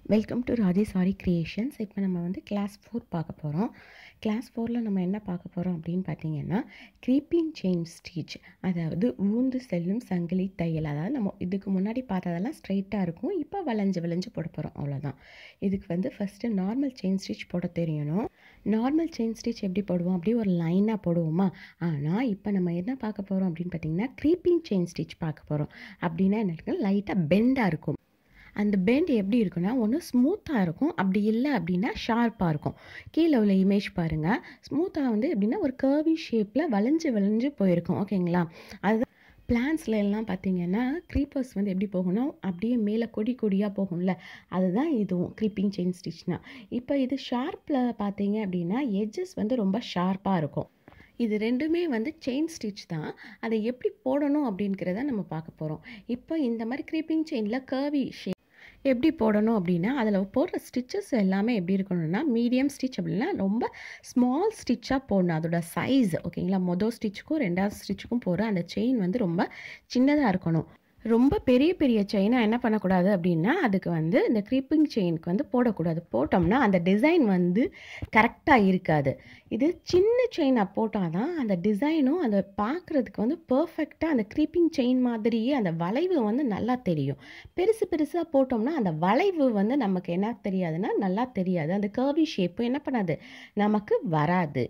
welcome to Rajeswari creations இப்போ நம்ம வந்து கிளாஸ் ஃபோர் பார்க்க போகிறோம் கிளாஸ் ஃபோரில் நம்ம என்ன பார்க்க போகிறோம் அப்படின்னு பார்த்தீங்கன்னா க்ரீப்பிங் செயின் ஸ்டிச் அதாவது ஊந்து செல்லும் சங்கிலி தையல் அதாவது நம்ம இதுக்கு முன்னாடி பார்த்ததெல்லாம் ஸ்ட்ரைட்டாக இருக்கும் இப்போ வளைஞ்சு வளைஞ்சு போட போகிறோம் அவ்வளோதான் இதுக்கு வந்து ஃபஸ்ட்டு நார்மல் செயின் ஸ்டிச் போட தெரியணும் நார்மல் செயின் ஸ்டிச் எப்படி போடுவோம் அப்படியே ஒரு லைனாக போடுவோமா ஆனால் இப்போ நம்ம என்ன பார்க்க போகிறோம் அப்படின்னு பார்த்தீங்கன்னா க்ரீப்பிங் செயின் ஸ்டிச் பார்க்க போகிறோம் அப்படின்னா என்ன இருக்குன்னா லைட்டாக பெண்டாக இருக்கும் அந்த பெண்ட் எப்படி இருக்குன்னா ஒன்று ஸ்மூத்தாக இருக்கும் அப்படி இல்லை அப்படின்னா ஷார்ப்பாக இருக்கும் கீழே உள்ள இமேஜ் பாருங்கள் ஸ்மூத்தாக வந்து எப்படின்னா ஒரு கர்வி ஷேப்பில் வளைஞ்சு வளைஞ்சு போயிருக்கும் ஓகேங்களா அது பிளான்ஸ்ல எல்லாம் பார்த்தீங்கன்னா க்ரீப்பர்ஸ் வந்து எப்படி போகணும் அப்படியே மேலே கொடி கொடியாக போகும்ல அதுதான் இதுவும் க்ரீப்பிங் செயின் ஸ்டிச்னா இப்போ இது ஷார்ப்பில் பார்த்தீங்க அப்படின்னா எட்ஜஸ் வந்து ரொம்ப ஷார்ப்பாக இருக்கும் இது ரெண்டுமே வந்து செயின் ஸ்டிச் தான் அதை எப்படி போடணும் அப்படிங்கிறத நம்ம பார்க்க போகிறோம் இப்போ இந்த மாதிரி க்ரீப்பிங் செயினில் கர்வி ஷேப் எப்படி போடணும் அப்படின்னா அதில் போடுற ஸ்டிச்சஸ் எல்லாமே எப்படி இருக்கணும்னா மீடியம் ஸ்டிச் அப்படின்னா ரொம்ப ஸ்மால் ஸ்டிச்சாக போடணும் அதோட சைஸ் ஓகேங்களா மொதல் ஸ்டிச்சுக்கும் ரெண்டாவது ஸ்டிச்சுக்கும் போகிற அந்த செயின் வந்து ரொம்ப சின்னதாக இருக்கணும் ரொம்ப பெரிய பெரிய செயினாக என்ன பண்ணக்கூடாது அப்படின்னா அதுக்கு வந்து இந்த க்ரீப்பிங் செயினுக்கு வந்து போடக்கூடாது போட்டோம்னா அந்த டிசைன் வந்து கரெக்டாக இருக்காது இது சின்ன செயினாக போட்டால் தான் அந்த டிசைனும் அதை பார்க்குறதுக்கு வந்து பர்ஃபெக்டாக அந்த க்ரீப்பிங் செயின் மாதிரியே அந்த வளைவு வந்து நல்லா தெரியும் பெருசு பெருசாக போட்டோம்னா அந்த வளைவு வந்து நமக்கு என்ன தெரியாதுன்னா நல்லா தெரியாது அந்த கர்வி ஷேப்பு என்ன பண்ணாது நமக்கு வராது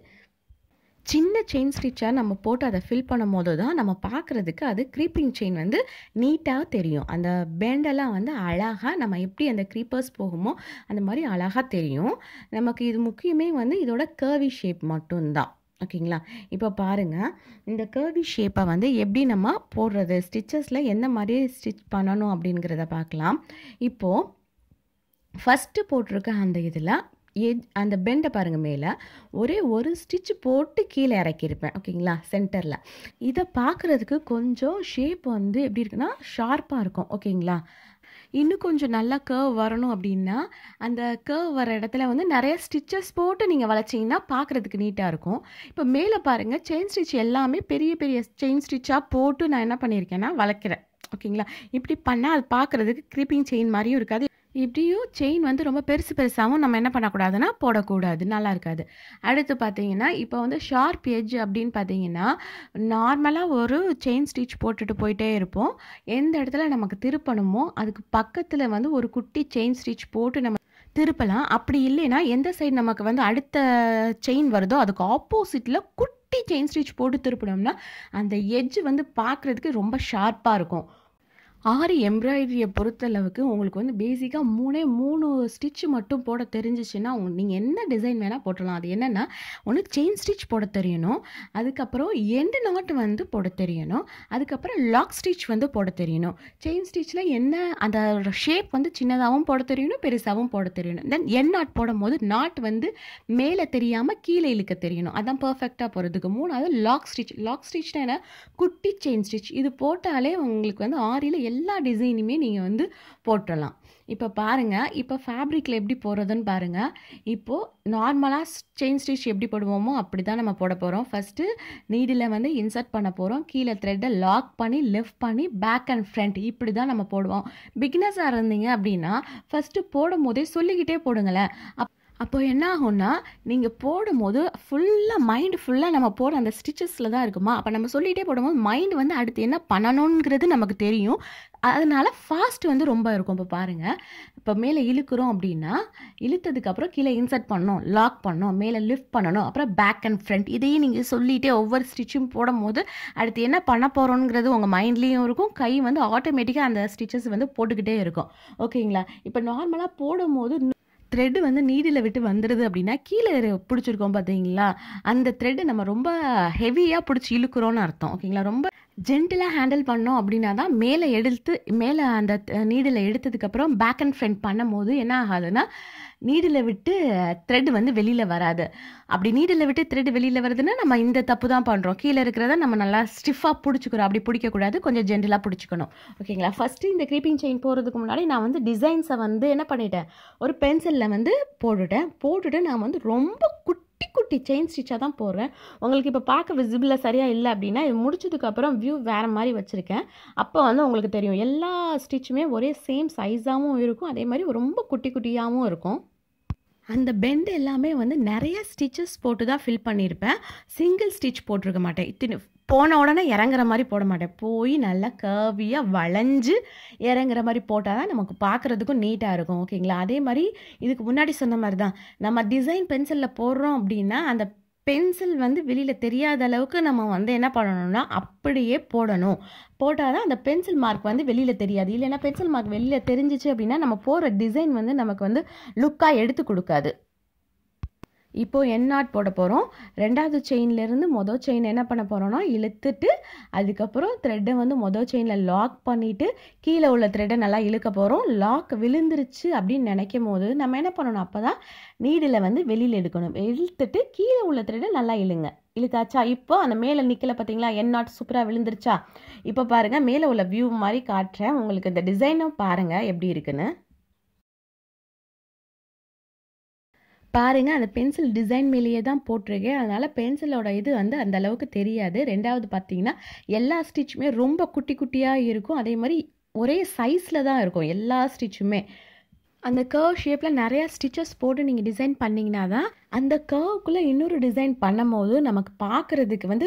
சின்ன செயின் ஸ்டிச்சாக நம்ம போட்டு அதை ஃபில் பண்ணும் போது தான் நம்ம பார்க்குறதுக்கு அது க்ரீப்பிங் செயின் வந்து நீட்டாக தெரியும் அந்த பெண்டெல்லாம் வந்து அழகாக நம்ம எப்படி அந்த க்ரீப்பர்ஸ் போகுமோ அந்த மாதிரி அழகாக தெரியும் நமக்கு இது முக்கியமே வந்து இதோட கர்வி ஷேப் மட்டும்தான் ஓகேங்களா இப்போ பாருங்கள் இந்த கர்வி ஷேப்பை வந்து எப்படி நம்ம போடுறது ஸ்டிச்சஸில் எந்த மாதிரி ஸ்டிச் பண்ணணும் அப்படிங்கிறத பார்க்கலாம் இப்போது ஃபஸ்ட்டு போட்டிருக்க அந்த இதில் எட் அந்த பெண்டை பாருங்கள் மேலே ஒரே ஒரு ஸ்டிச் போட்டு கீழே இறக்கியிருப்பேன் ஓகேங்களா சென்டரில் இதை பார்க்குறதுக்கு கொஞ்சம் ஷேப் வந்து எப்படி இருக்குன்னா ஷார்ப்பாக இருக்கும் ஓகேங்களா இன்னும் கொஞ்சம் நல்லா கேர்வ் வரணும் அப்படின்னா அந்த கேர்வ் வர இடத்துல வந்து நிறைய ஸ்டிச்சஸ் போட்டு நீங்கள் வளைச்சிங்கன்னா பார்க்குறதுக்கு நீட்டாக இருக்கும் இப்போ மேலே பாருங்கள் செயின் ஸ்டிச் எல்லாமே பெரிய பெரிய செயின் ஸ்டிச்சாக போட்டு நான் என்ன பண்ணியிருக்கேன்னா வளைக்கிறேன் ஓகேங்களா இப்படி பண்ணால் அது பார்க்குறதுக்கு க்ரீப்பிங் செயின் மாதிரியும் இருக்காது இப்படியும் செயின் வந்து ரொம்ப பெருசு பெருசாகவும் நம்ம என்ன பண்ணக்கூடாதுன்னா போடக்கூடாது நல்லா இருக்காது அடுத்து பார்த்தீங்கன்னா இப்போ வந்து ஷார்ப் எட்ஜ் அப்படின்னு பார்த்தீங்கன்னா நார்மலாக ஒரு செயின் ஸ்டிச் போட்டுட்டு போயிட்டே இருப்போம் எந்த இடத்துல நமக்கு திருப்பணுமோ அதுக்கு பக்கத்தில் வந்து ஒரு குட்டி செயின் ஸ்டிச் போட்டு நம்ம திருப்பலாம் அப்படி இல்லைன்னா எந்த சைடு நமக்கு வந்து அடுத்த செயின் வருதோ அதுக்கு ஆப்போசிட்டில் குட்டி செயின் ஸ்டிச் போட்டு திருப்பினோம்னா அந்த எட்ஜ் வந்து பார்க்குறதுக்கு ரொம்ப ஷார்ப்பாக இருக்கும் ஆரி எம்ப்ராய்டரியை பொறுத்தளவுக்கு உங்களுக்கு வந்து பேசிக்காக மூணே மூணு ஸ்டிச் மட்டும் போட தெரிஞ்சிச்சுன்னா நீங்கள் என்ன டிசைன் வேணால் போட்டலாம் அது என்னென்னா ஒன்று செயின் ஸ்டிச் போட தெரியணும் அதுக்கப்புறம் எண்டு நாட் வந்து போட தெரியணும் அதுக்கப்புறம் லாக் ஸ்டிச் வந்து போட தெரியணும் செயின் ஸ்டிச்சில் என்ன அந்த ஷேப் வந்து சின்னதாகவும் போட தெரியணும் பெருசாகவும் போட தெரியணும் தென் என் நாட் போடும் போது நாட் வந்து மேலே தெரியாமல் கீழே இழுக்க தெரியணும் அதான் பர்ஃபெக்டாக போகிறதுக்கு மூணாவது லாக் ஸ்டிச் லாக் ஸ்டிச்னா என்ன குட்டி செயின் ஸ்டிச் இது போட்டாலே உங்களுக்கு வந்து ஆரியில் எல்லா டிசைனுமே நீங்கள் வந்து போட்டுடலாம் இப்போ பாருங்கள் இப்போ ஃபேப்ரிக்கில் எப்படி போடுறதுன்னு பாருங்கள் இப்போது நார்மலாக செயின் ஸ்டிச் எப்படி போடுவோமோ அப்படி தான் நம்ம போட போகிறோம் ஃபஸ்ட்டு நீடில் வந்து இன்சர்ட் பண்ண போகிறோம் கீழே த்ரெட்டை லாக் பண்ணி லெஃப்ட் பண்ணி பேக் அண்ட் ஃப்ரண்ட் இப்படி தான் நம்ம போடுவோம் பிகினஸாக இருந்தீங்க அப்படின்னா ஃபஸ்ட்டு போடும் போதே சொல்லிக்கிட்டே போடுங்களேன் அப் அப்போ என்ன ஆகும்னா நீங்கள் போடும்போது ஃபுல்லாக மைண்டு ஃபுல்லாக நம்ம போட அந்த ஸ்டிச்சஸில் தான் இருக்குமா அப்போ நம்ம சொல்லிகிட்டே போடும்போது மைண்டு வந்து அடுத்து என்ன பண்ணணுங்கிறது நமக்கு தெரியும் அதனால் ஃபாஸ்ட் வந்து ரொம்ப இருக்கும் இப்போ பாருங்கள் இப்போ மேலே இழுக்கிறோம் அப்படின்னா இழுத்ததுக்கப்புறம் கீழே இன்சர்ட் பண்ணணும் லாக் பண்ணணும் மேலே லிஃப்ட் பண்ணணும் அப்புறம் பேக் அண்ட் ஃப்ரண்ட் இதையும் நீங்கள் சொல்லிகிட்டே ஒவ்வொரு ஸ்டிச்சும் போடும்போது அடுத்து என்ன பண்ண போகிறோங்கிறது உங்கள் மைண்ட்லேயும் இருக்கும் கை வந்து ஆட்டோமேட்டிக்காக அந்த ஸ்டிச்சஸ் வந்து போட்டுக்கிட்டே இருக்கும் ஓகேங்களா இப்போ நார்மலாக போடும்போது த்ரெட்டு வந்து நீடில் விட்டு வந்துடுது அப்படின்னா கீழே பிடிச்சிருக்கோம் பார்த்தீங்களா அந்த த்ரெட்டு நம்ம ரொம்ப ஹெவியாக பிடிச்சி இழுக்கிறோன்னு அர்த்தம் ஓகேங்களா ரொம்ப ஜென்டிலாக ஹேண்டில் பண்ணோம் அப்படின்னா தான் மேலே எடுத்து மேலே அந்த நீடில் எடுத்ததுக்கப்புறம் பேக் அண்ட் ஃப்ரண்ட் பண்ணும் போது என்ன ஆகாதுன்னா நீடில் விட்டு த்ரெட் வந்து வெளியில் வராது அப்படி நீடில் விட்டு த்ரெட் வெளியில் வருதுன்னா நம்ம இந்த தப்பு தான் பண்ணுறோம் கீழே இருக்கிறத நம்ம நல்லா ஸ்டிஃபாக பிடிச்சிக்கிறோம் அப்படி பிடிக்கக்கூடாது கொஞ்சம் ஜென்டலாக பிடிச்சிக்கணும் ஓகேங்களா ஃபஸ்ட்டு இந்த க்ரீப்பிங் செயின் போகிறதுக்கு முன்னாடி நான் வந்து டிசைன்ஸை வந்து என்ன பண்ணிட்டேன் ஒரு பென்சிலில் வந்து போட்டுட்டேன் போட்டுட்டு நான் வந்து ரொம்ப குட்டி குட்டி செயின் ஸ்டிச்சாக தான் போடுறேன் உங்களுக்கு இப்போ பார்க்க விசிபிளாக சரியாக இல்லை அப்படின்னா இது முடிச்சதுக்கப்புறம் வியூ வேறு மாதிரி வச்சுருக்கேன் அப்போ வந்து உங்களுக்கு தெரியும் எல்லா ஸ்டிச்சுமே ஒரே சேம் சைஸாகவும் இருக்கும் அதே மாதிரி ரொம்ப குட்டி குட்டியாகவும் இருக்கும் அந்த பெண்ட் எல்லாமே வந்து நிறைய ஸ்டிச்சஸ் போட்டு தான் ஃபில் பண்ணியிருப்பேன் சிங்கிள் ஸ்டிச் போட்டிருக்க மாட்டேன் இத்தனை போன உடனே இறங்குற மாதிரி போட மாட்டேன் போய் நல்லா கர்வியாக வளைஞ்சு இறங்குற மாதிரி போட்டால் தான் நமக்கு பார்க்குறதுக்கும் நீட்டாக இருக்கும் ஓகேங்களா அதே மாதிரி இதுக்கு முன்னாடி சொன்ன மாதிரி தான் நம்ம டிசைன் பென்சிலில் போடுறோம் அப்படின்னா அந்த பென்சில் வந்து வெளியில் தெரியாத அளவுக்கு நம்ம வந்து என்ன பண்ணணும்னா அப்படியே போடணும் போட்டால் தான் அந்த பென்சில் மார்க் வந்து வெளியில் தெரியாது இல்லைன்னா பென்சில் மார்க் வெளியில் தெரிஞ்சிச்சு அப்படின்னா நம்ம போடுற டிசைன் வந்து நமக்கு வந்து லுக்காக எடுத்து கொடுக்காது இப்போது என் நாட் போட போகிறோம் ரெண்டாவது செயின்லேருந்து மொதல் செயின் என்ன பண்ண போகிறோம்னா இழுத்துட்டு அதுக்கப்புறம் த்ரெட்டை வந்து மொதல் செயினில் லாக் பண்ணிவிட்டு கீழே உள்ள த்ரெட்டை நல்லா இழுக்க போகிறோம் லாக் விழுந்துருச்சு அப்படின்னு நினைக்கும் போது நம்ம என்ன பண்ணணும் அப்போ தான் நீடில் வந்து வெளியில் எடுக்கணும் இழுத்துட்டு கீழே உள்ள த்ரெட்டை நல்லா இழுங்க இழுத்தாச்சா இப்போ அந்த மேலே நிற்கல பார்த்தீங்களா என் நாட் சூப்பராக விழுந்துருச்சா இப்போ பாருங்கள் மேலே உள்ள வியூ மாதிரி காட்டுறேன் உங்களுக்கு இந்த டிசைனும் பாருங்கள் எப்படி இருக்குன்னு பாருங்கள் அந்த பென்சில் டிசைன் மேலேயே தான் போட்டிருக்கேன் அதனால் பென்சிலோட இது வந்து அந்த அளவுக்கு தெரியாது ரெண்டாவது பார்த்தீங்கன்னா எல்லா ஸ்டிச்சுமே ரொம்ப குட்டி குட்டியாக இருக்கும் அதே மாதிரி ஒரே சைஸில் தான் இருக்கும் எல்லா ஸ்டிச்சுமே அந்த கர்வ் ஷேப்பில் நிறையா ஸ்டிச்சஸ் போட்டு நீங்கள் டிசைன் பண்ணிங்கன்னா தான் அந்த கர்வுக்குள்ளே இன்னொரு டிசைன் பண்ணும்போது நமக்கு பார்க்குறதுக்கு வந்து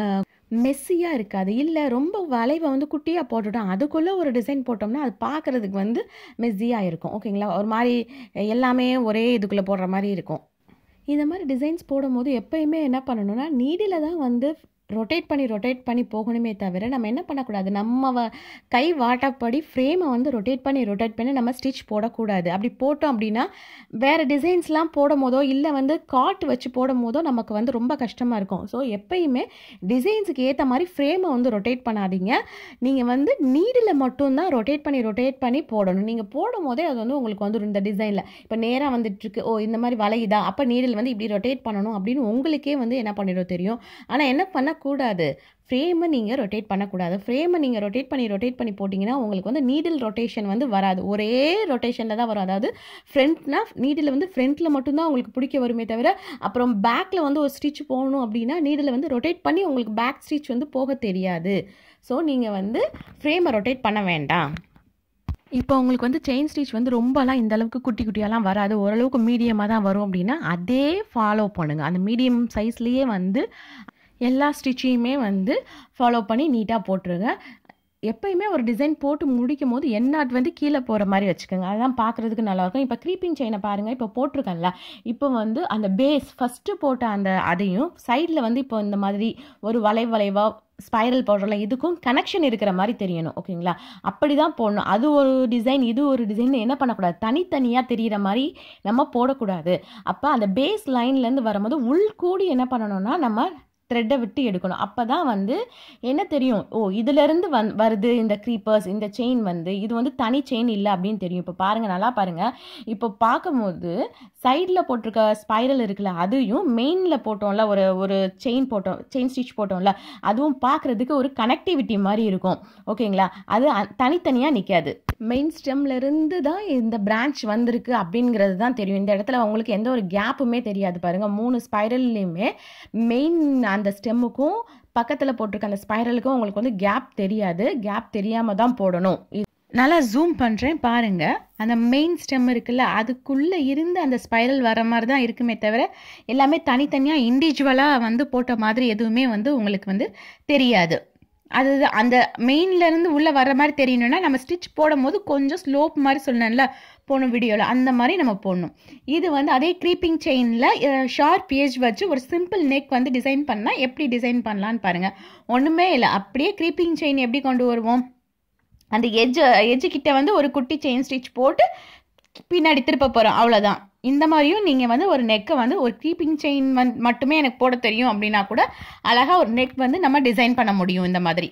மெஸ்ஸியாக இருக்காது இல்லை ரொம்ப வளைவை வந்து குட்டியாக போட்டுட்டோம் அதுக்குள்ளே ஒரு டிசைன் போட்டோம்னா அது பார்க்குறதுக்கு வந்து மெஸ்ஸியாக இருக்கும் ஓகேங்களா ஒரு மாதிரி எல்லாமே ஒரே இதுக்குள்ளே போடுற மாதிரி இருக்கும் இந்த மாதிரி டிசைன்ஸ் போடும்போது எப்போயுமே என்ன பண்ணணும்னா நீடில் தான் வந்து ரொட்டேட் பண்ணி ரொட்டேட் பண்ணி போகணுமே தவிர நம்ம என்ன பண்ணக்கூடாது நம்ம வ கை வாட்டப்படி ஃப்ரேமை வந்து ரொட்டேட் பண்ணி ரொட்டேட் பண்ணி நம்ம ஸ்டிச் போடக்கூடாது அப்படி போட்டோம் அப்படின்னா வேறு டிசைன்ஸ்லாம் போடும் போதோ இல்லை வந்து காட்டு வச்சு போடும் போதோ நமக்கு வந்து ரொம்ப கஷ்டமாக இருக்கும் ஸோ எப்பயுமே டிசைன்ஸுக்கு ஏற்ற மாதிரி ஃப்ரேமை வந்து ரொட்டேட் பண்ணாதீங்க நீங்கள் வந்து நீடில் மட்டும்தான் ரொட்டேட் பண்ணி ரொட்டேட் பண்ணி போடணும் நீங்கள் போடும் போதே அது வந்து உங்களுக்கு வந்து இந்த டிசைனில் இப்போ நேராக வந்துட்டுருக்கு ஓ இந்த மாதிரி வளையுதா அப்போ நீடில் வந்து இப்படி ரொட்டேட் பண்ணணும் அப்படின்னு உங்களுக்கே வந்து என்ன பண்ணிடும் தெரியும் ஆனால் என்ன பண்ண கூடாது ஃப்ரேமை நீங்கள் ரொட்டேட் பண்ணக்கூடாது ஃப்ரேமை நீங்கள் ரொட்டேட் பண்ணி ரொட்டேட் பண்ணி போட்டிங்கன்னா உங்களுக்கு வந்து நீடில் ரொட்டேஷன் வந்து வராது ஒரே ரொட்டேஷனில் தான் வரும் அதாவது ஃப்ரண்ட்னா நீடில் வந்து ஃப்ரண்ட்டில் மட்டும்தான் உங்களுக்கு பிடிக்க வருமே தவிர அப்புறம் பேக்கில் வந்து ஒரு ஸ்டிச் போகணும் அப்படின்னா நீடில் வந்து ரொட்டேட் பண்ணி உங்களுக்கு பேக் ஸ்டிச் வந்து போக தெரியாது ஸோ நீங்கள் வந்து ஃப்ரேமை ரொட்டேட் பண்ண வேண்டாம் இப்போ உங்களுக்கு வந்து செயின் ஸ்டிச் வந்து ரொம்பலாம் இந்த அளவுக்கு குட்டி குட்டியாலாம் வராது ஓரளவுக்கு மீடியமாக தான் வரும் அப்படின்னா அதே ஃபாலோ பண்ணுங்கள் அந்த மீடியம் சைஸ்லேயே வந்து எல்லா ஸ்டிச்சையுமே வந்து ஃபாலோ பண்ணி நீட்டாக போட்டுருங்க எப்பயுமே ஒரு டிசைன் போட்டு முடிக்கும் போது எண்ணாட் வந்து கீழே போகிற மாதிரி வச்சுக்கோங்க அதெல்லாம் பார்க்குறதுக்கு நல்லாயிருக்கும் இப்போ க்ரீப்பிங் செயினை பாருங்கள் இப்போ போட்டிருக்கேன்ல இப்போ வந்து அந்த பேஸ் ஃபஸ்ட்டு போட்ட அந்த அதையும் சைடில் வந்து இப்போ இந்த மாதிரி ஒரு வளை வளைவாக ஸ்பைரல் போடுறல இதுக்கும் கனெக்ஷன் இருக்கிற மாதிரி தெரியணும் ஓகேங்களா அப்படி தான் போடணும் அது ஒரு டிசைன் இது ஒரு டிசைன் என்ன பண்ணக்கூடாது தனித்தனியாக தெரிகிற மாதிரி நம்ம போடக்கூடாது அப்போ அந்த பேஸ் லைன்லேருந்து வரும்போது உள் கூடி என்ன பண்ணணும்னா நம்ம த்ரெட்டை விட்டு எடுக்கணும் அப்போ தான் வந்து என்ன தெரியும் ஓ இதுலேருந்து வந் வருது இந்த க்ரீப்பர்ஸ் இந்த செயின் வந்து இது வந்து தனி செயின் இல்லை அப்படின்னு தெரியும் இப்போ பாருங்கள் நல்லா பாருங்கள் இப்போ பார்க்கும்போது சைடில் போட்டிருக்க ஸ்பைரல் இருக்குல்ல அதையும் மெயினில் போட்டோம்ல ஒரு ஒரு செயின் போட்டோம் செயின் ஸ்டிச் போட்டோம்ல அதுவும் பார்க்குறதுக்கு ஒரு கனெக்டிவிட்டி மாதிரி இருக்கும் ஓகேங்களா அது தனித்தனியாக நிற்காது மெயின் ஸ்டெம்லேருந்து தான் இந்த பிரான்ச் வந்திருக்கு அப்படிங்கிறது தான் தெரியும் இந்த இடத்துல உங்களுக்கு எந்த ஒரு கேப்புமே தெரியாது பாருங்கள் மூணு ஸ்பைரல்லையுமே மெயின் அந்த ஸ்டெம்முக்கும் பக்கத்தில் போட்டிருக்க அந்த ஸ்பைரலுக்கும் உங்களுக்கு வந்து கேப் தெரியாது கேப் தெரியாமல் தான் போடணும் நல்லா ஜூம் பண்ணுறேன் பாருங்கள் அந்த மெயின் ஸ்டெம் இருக்குல்ல அதுக்குள்ளே இருந்து அந்த ஸ்பைரல் வர மாதிரி தான் இருக்குமே தவிர எல்லாமே தனித்தனியாக இண்டிவிஜுவலாக வந்து போட்ட மாதிரி எதுவுமே வந்து உங்களுக்கு வந்து தெரியாது அது அந்த மெயின்லேருந்து உள்ளே வர மாதிரி தெரியணும்னா நம்ம ஸ்டிச் போடும் போது கொஞ்சம் ஸ்லோப் மாதிரி சொன்னேன்ல போன வீடியோவில் அந்த மாதிரி நம்ம போடணும் இது வந்து அதே க்ரீப்பிங் செயினில் ஷார்ப் பேஜ் வச்சு ஒரு சிம்பிள் நெக் வந்து டிசைன் பண்ணால் எப்படி டிசைன் பண்ணலான்னு பாருங்கள் ஒன்றுமே இல்லை அப்படியே க்ரீப்பிங் செயின் எப்படி கொண்டு வருவோம் அந்த எஜ் எஜ்ஜு கிட்ட வந்து ஒரு குட்டி செயின் ஸ்டிச் போட்டு பின்னாடி திருப்ப போகிறோம் அவ்வளோதான் இந்த மாதிரியும் நீங்கள் வந்து ஒரு நெக்கை வந்து ஒரு கீப்பிங் செயின் வந் மட்டுமே எனக்கு போட தெரியும் அப்படின்னா கூட அழகாக ஒரு நெக் வந்து நம்ம டிசைன் பண்ண முடியும் இந்த மாதிரி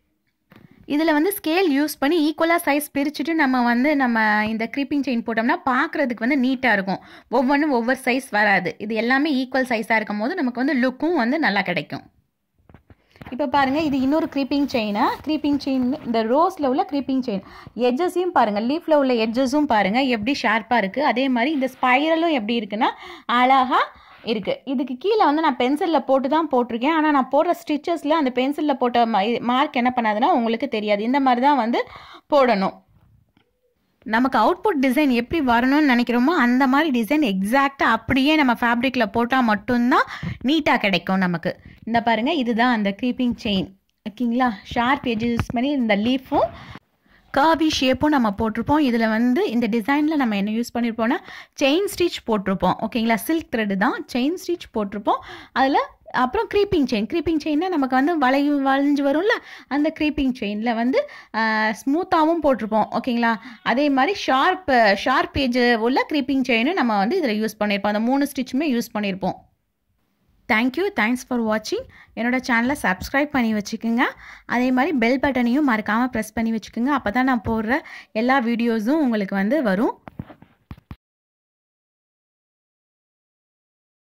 இதில் வந்து ஸ்கேல் யூஸ் பண்ணி ஈக்குவலாக சைஸ் பிரிச்சுட்டு நம்ம வந்து நம்ம இந்த க்ரீப்பிங் செயின் போட்டோம்னா பார்க்குறதுக்கு வந்து நீட்டாக இருக்கும் ஒவ்வொன்றும் ஒவ்வொரு சைஸ் வராது இது எல்லாமே ஈக்குவல் சைஸாக இருக்கும் போது நமக்கு வந்து லுக்கும் வந்து நல்லா கிடைக்கும் இப்போ பாருங்கள் இது இன்னொரு க்ரீப்பிங் செயினா க்ரீப்பிங் செயின் இந்த ரோஸில் உள்ள க்ரீப்பிங் செயின் எட்ஜஸையும் பாருங்கள் லீஃபில் உள்ள எட்ஜஸும் பாருங்கள் எப்படி ஷார்ப்பாக இருக்குது அதே மாதிரி இந்த ஸ்பைரலும் எப்படி இருக்குன்னா அழகாக இருக்குது இதுக்கு கீழே வந்து நான் பென்சிலில் போட்டு தான் போட்டிருக்கேன் ஆனால் நான் போடுற ஸ்டிச்சஸில் அந்த பென்சிலில் போட்ட மார்க் என்ன பண்ணாதுன்னா உங்களுக்கு தெரியாது இந்த மாதிரி தான் வந்து போடணும் நமக்கு அவுட்புட் டிசைன் எப்படி வரணும்னு நினைக்கிறோமோ அந்த மாதிரி டிசைன் எக்ஸாக்டாக அப்படியே நம்ம ஃபேப்ரிக்கில் போட்டால் மட்டும்தான் நீட்டாக கிடைக்கும் நமக்கு இந்த பாருங்கள் இதுதான் அந்த க்ரீப்பிங் செயின் ஓகேங்களா ஷார்ப் எஜ் யூஸ் பண்ணி இந்த லீஃபும் காவி ஷேப்பும் நம்ம போட்டிருப்போம் இதில் வந்து இந்த டிசைனில் நம்ம என்ன யூஸ் பண்ணியிருப்போம்னா செயின் ஸ்டிச் போட்டிருப்போம் ஓகேங்களா சில்க் த்ரெட் தான் செயின் ஸ்டிச் போட்டிருப்போம் அதில் அப்புறம் க்ரீப்பிங் செயின் க்ரீப்பிங் செயின்னா நமக்கு வந்து வளைவு வளைஞ்சு வரும்ல அந்த க்ரீப்பிங் செயினில் வந்து ஸ்மூத்தாகவும் போட்டிருப்போம் ஓகேங்களா அதே மாதிரி ஷார்ப் ஷார்ப் ஏஜ் உள்ள க்ரீப்பிங் செயினும் நம்ம வந்து இதில் யூஸ் பண்ணியிருப்போம் அந்த மூணு ஸ்டிச்சுமே யூஸ் பண்ணியிருப்போம் தேங்க்யூ தேங்க்ஸ் ஃபார் வாட்சிங் என்னோடய சேனலை சப்ஸ்கிரைப் பண்ணி வச்சுக்கோங்க அதே மாதிரி பெல் பட்டனையும் மறக்காமல் ப்ரெஸ் பண்ணி வச்சுக்கோங்க அப்போ தான் நான் போடுற எல்லா வீடியோஸும் உங்களுக்கு வந்து வரும்